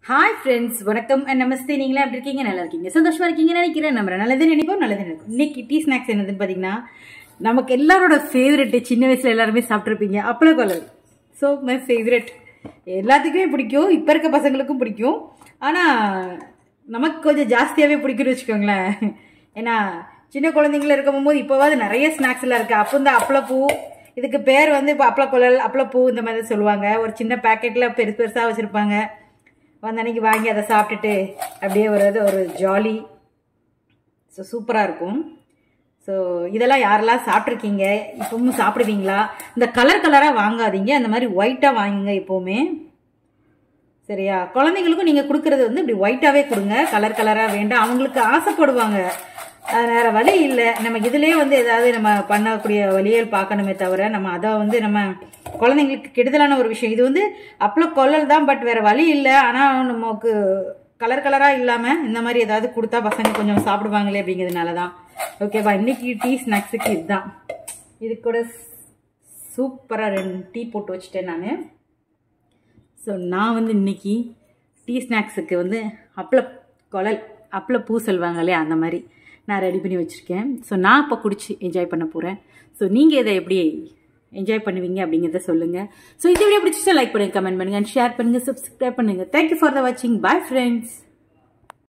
hi friends வணக்கம் and நமஸ்தே நீங்களா எப்படி இருக்கீங்க நல்லா இருக்கீங்க சந்தோஷமா இருக்கீங்கன்னு நினைக்கிறேன் நம்ம நல்லது நினைப்போம் நல்லது நினைப்போம் இன்னைக்கு டீ ஸ்நாக்ஸ் என்னதுன்னு பார்த்தீங்கன்னா நமக்கு எல்லாரோட ஃபேவரெட் சின்ன வயசுல எல்லாருமே சாப்பிட்ருப்பீங்க அப்பள கொலல் ஸோ மை ஃபேவரெட் எல்லாத்துக்குமே பிடிக்கும் இப்போ இருக்க பசங்களுக்கும் பிடிக்கும் ஆனால் நமக்கு கொஞ்சம் ஜாஸ்தியாகவே பிடிக்கும்னு வச்சுக்கோங்களேன் ஏன்னா சின்ன குழந்தைங்கள இருக்கும் போது இப்போவாது நிறைய ஸ்நாக்ஸ் எல்லாம் இருக்குது அப்போ இந்த அப்பளப்பூ இதுக்கு பேர் வந்து இப்போ அப்பளக்குழல் அப்பளப்பூ இந்த மாதிரி தான் சொல்லுவாங்க ஒரு சின்ன பேக்கெட்டில் பெருசு பெருசாக வச்சுருப்பாங்க வந்த அன்னைக்கு வாங்கி அதை சாப்பிட்டுட்டு அப்படியே ஒரு இது ஒரு ஜாலி ஸோ சூப்பராக இருக்கும் ஸோ இதெல்லாம் யாரெல்லாம் சாப்பிட்ருக்கீங்க இப்பவும் சாப்பிடுவீங்களா இந்த கலர் கலராக வாங்காதீங்க அந்த மாதிரி ஒயிட்டாக வாங்குங்க எப்போவுமே சரியா குழந்தைங்களுக்கும் நீங்கள் கொடுக்கறது வந்து இப்படி ஒயிட்டாகவே கொடுங்க கலர் கலராக வேண்டாம் அவங்களுக்கு ஆசைப்படுவாங்க அது வேற வழி இல்லை நம்ம இதுலேயே வந்து ஏதாவது நம்ம பண்ணக்கூடிய வழிகள் பார்க்கணுமே தவிர நம்ம அதை வந்து நம்ம குழந்தைங்களுக்கு கெடுதலான ஒரு விஷயம் இது வந்து அப்பள கொள்ளல் தான் பட் வேற வழி இல்லை ஆனால் நமக்கு கலர் கலராக இல்லாமல் இந்த மாதிரி ஏதாவது கொடுத்தா பசங்க கொஞ்சம் சாப்பிடுவாங்களே அப்படிங்கிறதுனால தான் ஓகேவா இன்னைக்கு டீ ஸ்நாக்ஸுக்கு இதுதான் இது கூட சூப்பராக ரெண்டு டீ போட்டு வச்சுட்டேன் நான் ஸோ நான் வந்து இன்னைக்கு டீ ஸ்நாக்ஸுக்கு வந்து அப்பள குழல் அப்பள பூ சொல்லுவாங்க இல்லையா அந்த மாதிரி நான் ரெடி பண்ணி வச்சுருக்கேன் ஸோ நான் இப்போ குடிச்சு என்ஜாய் பண்ண போகிறேன் ஸோ நீங்கள் இதை எப்படி என்ஜாய் பண்ணுவீங்க அப்படிங்கிறத சொல்லுங்கள் ஸோ இந்த வீடியோ பிடிச்சிட்டா லைக் பண்ணுங்கள் கமெண்ட் பண்ணுங்கள் ஷேர் பண்ணுங்கள் சப்ஸ்கிரைப் பண்ணுங்கள் தேங்க்யூ ஃபார் த வாட்சிங் பாய் ஃப்ரெண்ட்ஸ்